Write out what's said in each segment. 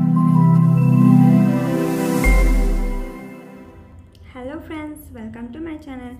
hello friends welcome to my channel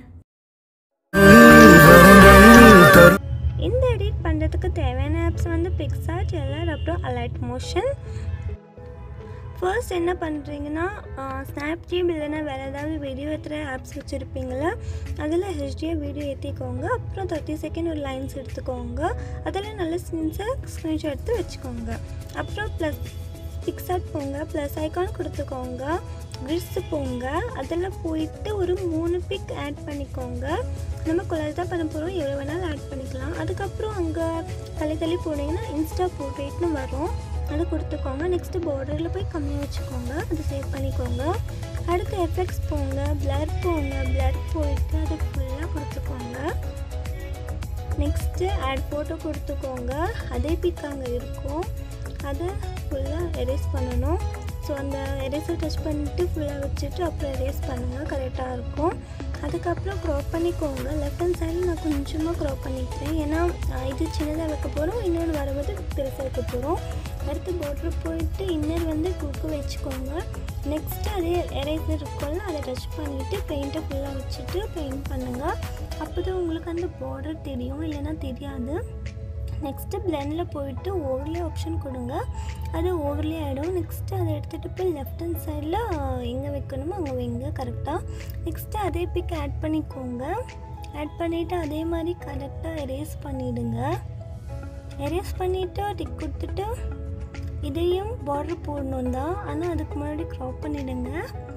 இந்த edit பண்ணுறதுக்கு தேவையான ஆப்ஸ் வந்து பிக்சார்ட் எல்ஆர் அப்புறம் அலைட் மோஷன் ஃபர்ஸ்ட் என்ன பண்ணுறீங்கன்னா ஸ்னாப்ஜீப் இல்லைன்னா வேறு ஏதாவது வீடியோ ஏற்றுற ஆப்ஸ் வச்சுருப்பீங்களா அதில் ஹெச்டியாக வீடியோ ஏற்றிக்கோங்க அப்புறம் தேர்ட்டி செகண்ட் ஒரு லைன்ஸ் எடுத்துக்கோங்க அதில் நல்ல சீன்ஸை ஸ்க்ரீன்ஷாட் எடுத்து வச்சுக்கோங்க அப்புறம் ப்ளஸ் பிக்சார்ட் போங்க ப்ளஸ் ஐக்கான் கொடுத்துக்கோங்க கிரிட்ஸ் போங்க அதில் போயிட்டு ஒரு மூணு பிக் ஆட் பண்ணிக்கோங்க நம்ம கொலாஜ் தான் பண்ண போகிறோம் எவ்வளோ வேணாலும் ஆட் பண்ணிக்கலாம் அதுக்கப்புறம் அங்கே தள்ளி தள்ளி போனீங்கன்னா இன்ஸ்டா போர்ட்ரேட்னு வரும் அதை கொடுத்துக்கோங்க நெக்ஸ்ட்டு பார்டரில் போய் கம்மியாக வச்சுக்கோங்க அதை சேவ் பண்ணிக்கோங்க அடுத்து எஃபெக்ட்ஸ் போங்க பிளர் போங்க பிளர் போயிட்டு அது ஃபுல்லாக கொடுத்துக்கோங்க நெக்ஸ்ட்டு ஆட் ஃபோட்டோ கொடுத்துக்கோங்க அதே பிக் அங்கே இருக்கும் அதை ஃபுல்லாக எரேஸ் பண்ணணும் ஸோ அந்த எரேஸை டச் பண்ணிவிட்டு ஃபுல்லாக வச்சுட்டு அப்புறம் எரேஸ் பண்ணுங்கள் கரெக்டாக இருக்கும் அதுக்கப்புறம் க்ராப் பண்ணிக்கோங்க லெஃப்ட் ஹேண்ட் சைடில் நான் கொஞ்சமாக க்ராப் பண்ணிக்கிறேன் ஏன்னா அஹ், இது சின்னதாக வைக்க போகிறோம் இன்னொன்று வரும்போது பெருசாக வைக்க போகிறோம் அடுத்து பார்டர் போயிட்டு இன்னர் வந்து குக்கு வச்சுக்கோங்க நெக்ஸ்ட்டு அதே எரேசர் இருக்கும்ல அதை டச் பண்ணிவிட்டு பெயிண்ட்டை ஃபுல்லாக வச்சுட்டு பெயிண்ட் பண்ணுங்கள் அப்போ தான் உங்களுக்கு அந்த பார்டர் தெரியும் இல்லைன்னா தெரியாது நெக்ஸ்ட்டு பிளெண்டில் போயிட்டு ஓவர்லே ஆப்ஷன் கொடுங்க அது ஓவர்லே ஆகிடும் நெக்ஸ்ட்டு அதை எடுத்துகிட்டு போய் லெஃப்ட் ஹேண்ட் சைடில் எங்கே வைக்கணுமோ அங்கே வைங்க கரெக்டாக நெக்ஸ்ட்டு அதே பிக் ஆட் பண்ணிக்கோங்க ஆட் பண்ணிவிட்டு அதே மாதிரி கரெக்டாக எரேஸ் பண்ணிவிடுங்க எரேஸ் பண்ணிவிட்டு டிக் கொடுத்துட்டு இதையும் பார்டர் போடணும் தான் ஆனால் அதுக்கு முன்னாடி க்ராப் பண்ணிவிடுங்க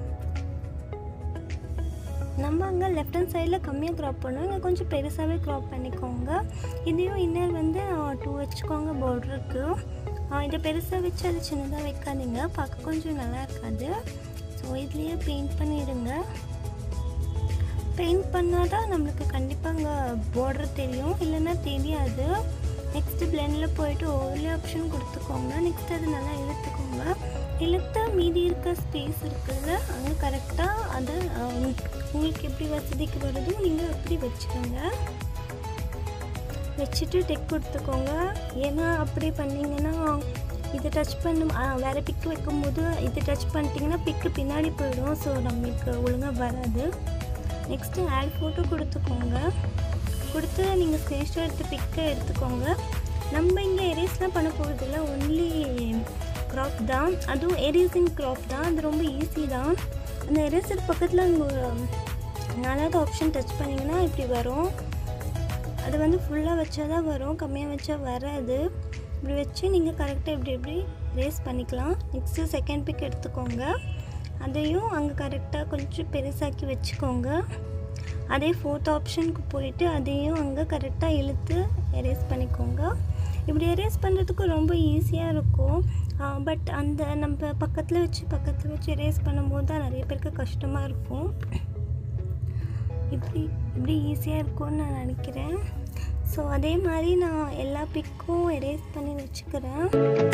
நம்ம அங்கே லெஃப்ட் ஹேண்ட் சைடில் கம்மியாக க்ராப் பண்ணுவோம் இங்கே கொஞ்சம் பெருசாகவே க்ராப் பண்ணிக்கோங்க இதையும் இன்னர் வந்து டூ வச்சுக்கோங்க பார்டருக்கு இதை பெருசாக வச்சு அது சின்னதாக வைக்காதீங்க பார்க்க கொஞ்சம் நல்லா இருக்காது ஸோ இதுலேயே பெயிண்ட் பண்ணிடுங்க பெயிண்ட் பண்ணால் தான் நம்மளுக்கு கண்டிப்பாக அங்கே பார்டர் தெரியும் இல்லைன்னா தெரியாது நெக்ஸ்ட்டு பிளெண்டில் போயிட்டு ஓவர்லே ஆப்ஷன் கொடுத்துக்கோங்க நெக்ஸ்ட் அது நல்லா இழுத்துக்கோங்க இழுத்த மீதி இருக்க ஸ்பேஸ் இருக்குல்ல அங்கே கரெக்டாக அதை ஆம், உங்களுக்கு எப்படி வசதிக்கு வருதோ நீங்கள் அப்படி வச்சுக்கோங்க வச்சுட்டு டெக் கொடுத்துக்கோங்க ஏன்னா அப்படி பண்ணிங்கன்னா இதை டச் பண்ணும் ஆ, வேறு பிக்கு வைக்கும்போது இதை டச் பண்ணிட்டீங்கன்னா பிக்கு பின்னாடி போயிடும் ஸோ நம்மளுக்கு ஒழுங்காக வராது நெக்ஸ்ட்டு ஆட் ஃபோட்டோ கொடுத்துக்கோங்க கொடுத்து நீங்கள் ஸ்க்ரீன்ஷாட் எடுத்து பிக்கை எடுத்துக்கோங்க நம்ம இங்கே எரேஸ்லாம் பண்ண போகிறதில்ல ஒன்லி க்ராப் தான் அதுவும் எரேசிங் க்ராப் தான் அது ரொம்ப ஈஸி தான் அந்த எரேசர் பக்கத்தில் அங்கே ஒரு நாலாவது ஆப்ஷன் டச் பண்ணிங்கன்னா இப்படி வரும் அது வந்து ஃபுல்லாக வச்சா தான் வரும் கம்மியாக வச்சா வராது இப்படி வச்சு நீங்கள் கரெக்டாக இப்படி இப்படி ரேஸ் பண்ணிக்கலாம் நெக்ஸ்ட்டு செகண்ட் பிக் எடுத்துக்கோங்க அதையும் அங்கே கரெக்டாக கொஞ்சம் பெருசாக்கி வச்சுக்கோங்க அதே ஃபோர்த் ஆப்ஷனுக்கு போயிட்டு அதையும் அங்கே கரெக்டாக இழுத்து எரேஸ் பண்ணிக்கோங்க இப்படி எரேஸ் பண்ணுறதுக்கு ரொம்ப ஈஸியாக இருக்கும் பட் அந்த நம்ம பக்கத்தில் வச்சு பக்கத்தில் வச்சு எரேஸ் பண்ணும்போது தான் நிறைய பேருக்கு கஷ்டமாக இருக்கும் இப்படி இப்படி ஈஸியாக இருக்கும்னு நான் நினைக்கிறேன் ஸோ அதே மாதிரி நான் எல்லா பிக்கும் எரேஸ் பண்ணி வச்சுக்கிறேன்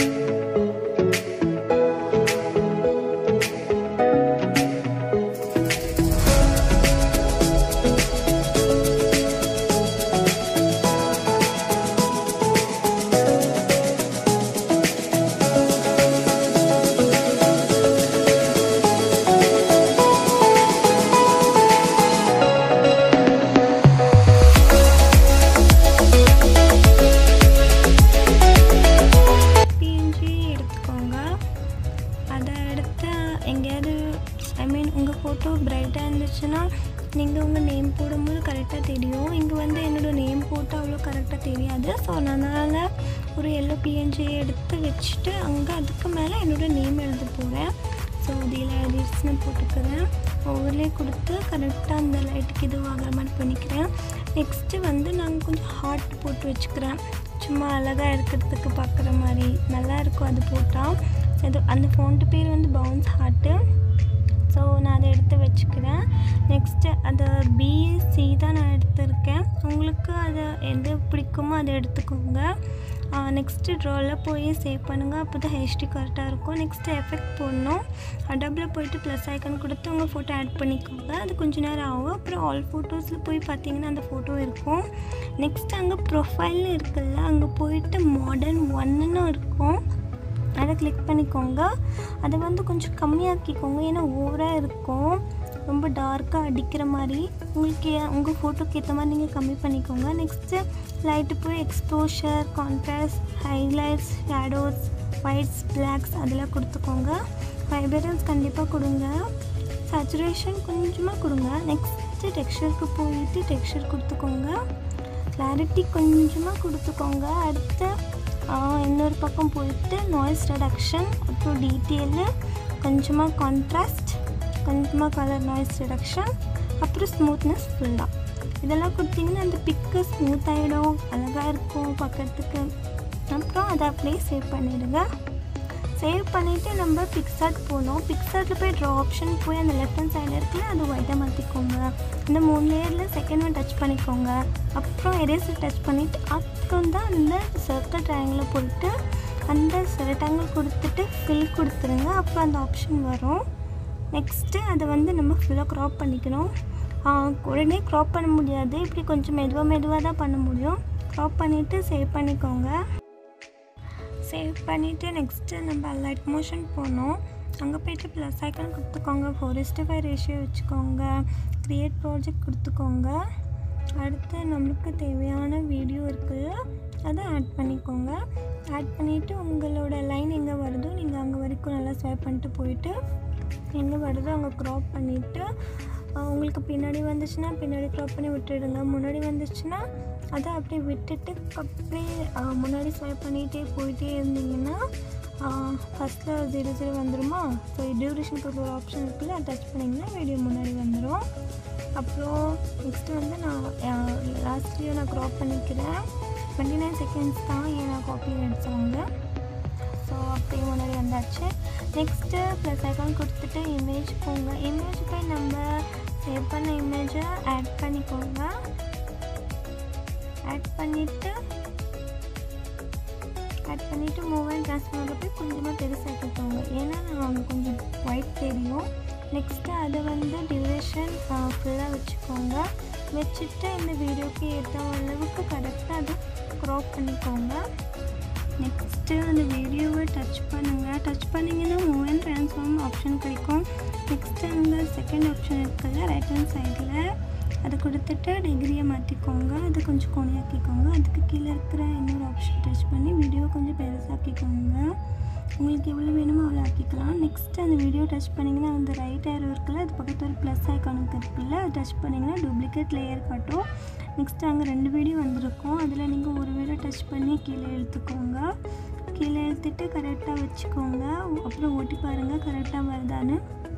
பிஎன்ஜி எடுத்துக்கோங்க அதை எடுத்து எங்கேயாவது ஐ மீன் உங்கள் ஃபோட்டோ பிரைட்டாக இருந்துச்சுன்னா நீங்கள் உங்கள் நேம் போடும்போது கரெக்டாக தெரியும் இங்கே வந்து என்னோடய நேம் போட்டு அவ்வளோ கரெக்டாக தெரியாது ஸோ அதனால் ஒரு எல்லோ பிஎன்ஜி எடுத்து வச்சுட்டு அங்கே அதுக்கு மேலே என்னோடய நேம் எழுத போகிறேன் ஸோ இதில் எடிட்ஸ்னு போட்டுக்கிறேன் ஓவர்லே கொடுத்து கரெக்டாக அந்த லைட்டுக்கு இது ஆகிற மாதிரி பண்ணிக்கிறேன் நெக்ஸ்ட்டு வந்து நாங்கள் கொஞ்சம் ஹார்ட் போட்டு வச்சுக்கிறேன் சும்மா அழகாக இருக்கிறதுக்கு பார்க்குற மாதிரி நல்லா இருக்கும் அது போட்டால் அது அந்த ஃபோன்ட்டு பேர் வந்து பவுன்ஸ் ஹார்ட்டு ஸோ நான் அதை எடுத்து வச்சுக்கிறேன் நெக்ஸ்ட்டு அதை பிஎஸ்சி தான் நான் எடுத்திருக்கேன் உங்களுக்கு அதை எது பிடிக்குமோ அதை எடுத்துக்கோங்க நெக்ஸ்ட்டு ட்ராவில் போய் சேவ் பண்ணுங்கள் அப்போ தான் ஹெச்டி கரெக்டாக இருக்கும் நெக்ஸ்ட்டு எஃபெக்ட் போடணும் அடாப்பில் போயிட்டு ப்ளஸ் ஐக்கன் கொடுத்து உங்கள் ஃபோட்டோ ஆட் பண்ணிக்கோங்க அது கொஞ்ச நேரம் ஆகும் அப்புறம் ஆல் ஃபோட்டோஸில் போய் பார்த்தீங்கன்னா அந்த ஃபோட்டோ இருக்கும் நெக்ஸ்ட் அங்கே ப்ரொஃபைல்னு இருக்குல்ல அங்கே போயிட்டு மாடர்ன் ஒன்னுன்னு இருக்கும் அதை கிளிக் பண்ணிக்கோங்க அதை வந்து கொஞ்சம் கம்மியாக்கிக்கோங்க ஏன்னா ஓவராக இருக்கும் ரொம்ப டார்க்காக அடிக்கிற மாதிரி உங்களுக்கு ஏ- உங்கள் ஃபோட்டோக்கு ஏற்ற மாதிரி நீங்கள் கம்மி பண்ணிக்கோங்க நெக்ஸ்ட்டு லைட்டு போய் exposure contrast highlights shadows whites blacks அதெல்லாம் கொடுத்துக்கோங்க வைப்ரன்ஸ் கண்டிப்பாக கொடுங்க சேச்சுரேஷன் கொஞ்சமாக கொடுங்க நெக்ஸ்ட்டு டெக்ஸ்சருக்கு போயிட்டு டெக்ஸ்சர் கொடுத்துக்கோங்க கிளாரிட்டி கொஞ்சமாக கொடுத்துக்கோங்க அடுத்து ஆ, இன்னொரு பக்கம் போயிட்டு நாய்ஸ் ரிடக்ஷன் அப்புறம் டீட்டெயிலு கொஞ்சமாக கான்ட்ராஸ்ட் கொஞ்சமாக கலர் நாய்ஸ் ரிடக்ஷன் அப்புறம் ஸ்மூத்னஸ் ஃபுல்லாக இதெல்லாம் கொடுத்தீங்கன்னா அந்த பிக்கு ஸ்மூத் ஆகிடும் அழகாக இருக்கும் பார்க்கறதுக்கு அப்புறம் அதை அப்படியே சேவ் பண்ணிடுங்க சேவ் பண்ணிவிட்டு நம்ம பிக்சார்ட் போகணும் பிக்சார்ட்டில் போய் ட்ரா ஆப்ஷன் போய் அந்த லெஃப்ட் ஹேண்ட் சைடில் இருக்குல்ல அது ஒயிட்டாக மாற்றிக்கோங்க இந்த மூணு லேயரில் செகண்ட் ஒன் டச் பண்ணிக்கோங்க அப்புறம் எரேசர் டச் பண்ணிவிட்டு அப்புறம் தான் அந்த சர்க்கிள் ட்ரையாங்கில் போயிட்டு அந்த ரெக்டாங்கிள் கொடுத்துட்டு ஃபில் கொடுத்துருங்க அப்புறம் அந்த ஆப்ஷன் வரும் நெக்ஸ்ட்டு அதை வந்து நம்ம ஃபுல்லாக க்ராப் பண்ணிக்கணும் ஆ, உடனே க்ராப் பண்ண முடியாது இப்படி கொஞ்சம் மெதுவாக மெதுவாக தான் பண்ண முடியும் க்ராப் பண்ணிவிட்டு சேவ் பண்ணிக்கோங்க சேவ் பண்ணிவிட்டு நெக்ஸ்ட்டு நம்ம லைட் மோஷன் போனோம் அங்கே போயிட்டு ப்ளஸ் ஐக்கான் கொடுத்துக்கோங்க ஃபோர் இஸ்ட்டு ஃபைவ் ரேஷியோ வச்சுக்கோங்க க்ரியேட் ப்ராஜெக்ட் கொடுத்துக்கோங்க அடுத்து நம்மளுக்கு தேவையான வீடியோ இருக்குல்ல அதை ஆட் பண்ணிக்கோங்க ஆட் பண்ணிவிட்டு உங்களோட லைன் எங்கே வருதோ நீங்கள் அங்கே வரைக்கும் நல்லா ஸ்வைப் பண்ணிட்டு போயிட்டு எங்கே வருதோ அங்கே க்ராப் பண்ணிவிட்டு உங்களுக்கு பின்னாடி வந்துச்சுன்னா பின்னாடி க்ராப் பண்ணி விட்டுடுங்க முன்னாடி வந்துச்சுன்னா அதை அப்படியே விட்டுட்டு அப்படியே ஆ, முன்னாடி ஸ்வைப் பண்ணிகிட்டே போயிட்டே இருந்தீங்கன்னா ஃபஸ்ட்டில் ஜீரோ ஜீரோ வந்துருமா ஸோ டியூரேஷனுக்கு ஒரு ஆப்ஷன் இருக்குல்ல அதை டச் பண்ணிங்கன்னா வீடியோ முன்னாடி வந்துடும் அப்புறம் நெக்ஸ்ட்டு வந்து நான் லாஸ்ட் வீடியோ நான் க்ராப் பண்ணிக்கிறேன் டுவெண்ட்டி நைன் செகண்ட்ஸ் தான் ஏன் நான் காப்பி அடித்தவங்க ஸோ அப்படியே முன்னாடி வந்தாச்சு நெக்ஸ்ட்டு ப்ளஸ் ஐக்கான் கொடுத்துட்டு இமேஜ் போங்க இமேஜ் போய் நம்ம சேவ் பண்ண இமேஜை ஆட் பண்ணிக்கோங்க ஆட் பண்ணிவிட்டு ஆட் பண்ணிவிட்டு மூவ் அண்ட் ட்ரான்ஸ்ஃபார்மரில் போய் கொஞ்சமாக பெருசாக்கிக்கோங்க ஏன்னா நாங்கள் கொஞ்சம் ஒயிட் தெரியும் நெக்ஸ்ட்டு அதை வந்து டியூரேஷன் ஃபுல்லாக வச்சுக்கோங்க வச்சுட்டு இந்த வீடியோக்கு ஏற்ற அளவுக்கு கரெக்டாக அதை க்ராப் பண்ணிக்கோங்க நெக்ஸ்ட்டு அந்த வீடியோவை டச் பண்ணுங்கள் டச் பண்ணிங்கன்னா மூவ் அண்ட் ட்ரான்ஸ்ஃபார்ம் ஆப்ஷன் கிடைக்கும் நெக்ஸ்ட்டு அங்கே செகண்ட் ஆப்ஷன் இருக்குல்ல ரைட் ஹேண்ட் சைடில் அதை கொடுத்துட்டு டிகிரியை மாற்றிக்கோங்க அது கொஞ்சம் கொனியாக்கிக்கோங்க அதுக்கு கீழே இருக்கிற இன்னொரு ஆப்ஷன் டச் பண்ணி வீடியோ கொஞ்சம் பெருசாக்கிக்கோங்க உங்களுக்கு எவ்வளோ வேணுமோ அவ்வளோ ஆக்கிக்கலாம் நெக்ஸ்ட்டு அந்த வீடியோ டச் பண்ணிங்கன்னா அந்த ரைட் ஏரோ இருக்குல்ல அது பக்கத்தில் ஒரு ப்ளஸ் ஐக்கானுக்கு இருக்குல்ல அது டச் பண்ணிங்கன்னா டூப்ளிகேட் லேயர் காட்டும் நெக்ஸ்ட்டு அங்கே ரெண்டு வீடியோ வந்திருக்கும் அதில் நீங்கள் ஒரு வீடியோ டச் பண்ணி கீழே இழுத்துக்கோங்க கீழே இழுத்துட்டு கரெக்டாக வச்சுக்கோங்க அப்புறம் ஓட்டி பாருங்கள் கரெக்டாக வருதான்னு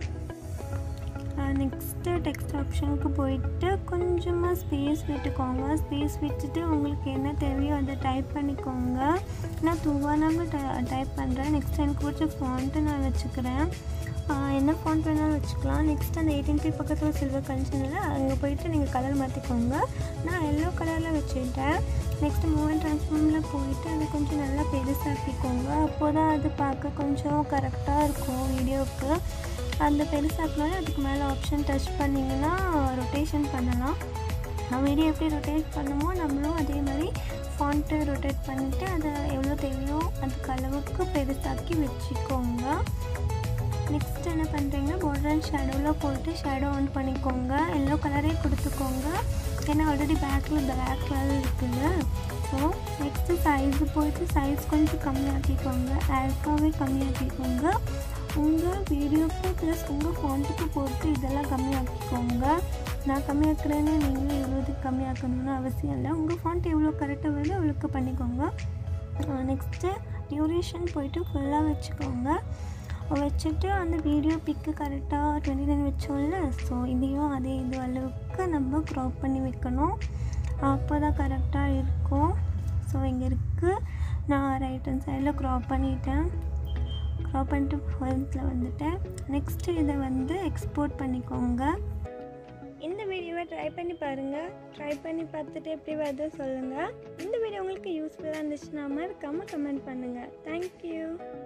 நெக்ஸ்ட்டு டெக்ஸ்ட் ஆப்ஷனுக்கு போயிட்டு கொஞ்சமாக ஸ்பேஸ் விட்டுக்கோங்க ஸ்பேஸ் விட்டுட்டு உங்களுக்கு என்ன தேவையோ அதை டைப் பண்ணிக்கோங்க நான் தூவானாங்க டைப் பண்ணுறேன் நெக்ஸ்ட் எனக்கு பிடிச்ச ஃபாண்ட்டு நான் வச்சுக்கிறேன் ஆஹ் என்ன ஃபாண்ட் வேணாலும் வச்சுக்கலாம் நெக்ஸ்ட் அந்த எயிட்டீன் பி பக்கத்தில் சில்வர் கன்சனில் அங்கே போயிட்டு நீங்கள் கலர் மாற்றிக்கோங்க நான் எல்லோ கலரில் வச்சுட்டேன் நெக்ஸ்ட் மூவ் ட்ரான்ஸ்ஃபார்மில் போயிட்டு அதை கொஞ்சம் நல்லா பெருசாக்கிக்கோங்க அப்போ தான் அது பார்க்க கொஞ்சம் கரெக்டாக இருக்கும் வீடியோவுக்கு அந்த பெருசாக்கினாலும் அதுக்கு மேலே ஆப்ஷன் டச் பண்ணிங்கன்னா ரொட்டேஷன் பண்ணலாம் வீடியோ எப்படி ரொட்டேட் பண்ணுமோ நம்மளும் அதே மாதிரி ஃபாண்ட்டு ரொட்டேட் பண்ணிவிட்டு அதை எவ்வளோ தேவையோ அதுக்கு அளவுக்கு பெருசாக்கி வச்சுக்கோங்க நெக்ஸ்ட் என்ன பண்ணுறீங்க border அண்ட் ஷேடோவில் போயிட்டு ஷேடோ ஆன் பண்ணிக்கோங்க எல்லோ கலரே கொடுத்துக்கோங்க ஏன்னா ஆல்ரெடி பேக்கில் பிளாக் கலர் இருக்குல்ல ஸோ நெக்ஸ்ட்டு சைஸு போயிட்டு சைஸ் கொஞ்சம் கம்மியாக்கிக்கோங்க ஆல்ஃபாவே கம்மியாக்கிக்கோங்க உங்கள் வீடியோக்கு ப்ளஸ் உங்கள் ஃபோன்ட்டுக்கு போட்டு இதெல்லாம் கம்மியாக்கிக்கோங்க நான் கம்மியாக்குறேன்னு நீங்களும் எவ்வளோது கம்மியாக்கணும்னு அவசியம் இல்லை உங்கள் ஃபாண்ட் எவ்வளோ கரெக்டாக வருதோ அவ்வளோக்கு பண்ணிக்கோங்க நெக்ஸ்ட்டு டியூரேஷன் போயிட்டு ஃபுல்லாக வச்சுக்கோங்க வச்சுட்டு அந்த வீடியோ பிக்கு கரெக்டாக டுவெண்ட்டி நைன் வச்சோம்ல ஸோ இதையும் அதே இது அளவுக்கு நம்ம க்ராப் பண்ணி வைக்கணும் அப்போ தான் கரெக்டாக இருக்கும் ஸோ இங்கே இருக்குது நான் ரைட் ஹேண்ட் சைடில் க்ராப் பண்ணிட்டேன் க்ராப் பண்ணிட்டு ஃபர்ஸ்ட்டில் வந்துட்டேன் நெக்ஸ்ட்டு இதை வந்து எக்ஸ்போர்ட் பண்ணிக்கோங்க இந்த வீடியோவை ட்ரை பண்ணி பாருங்கள் ட்ரை பண்ணி பார்த்துட்டு எப்படி வருதோ சொல்லுங்கள் இந்த வீடியோ உங்களுக்கு யூஸ்ஃபுல்லாக இருந்துச்சுன்னா மறக்காமல் கமெண்ட் பண்ணுங்கள் தேங்க்யூ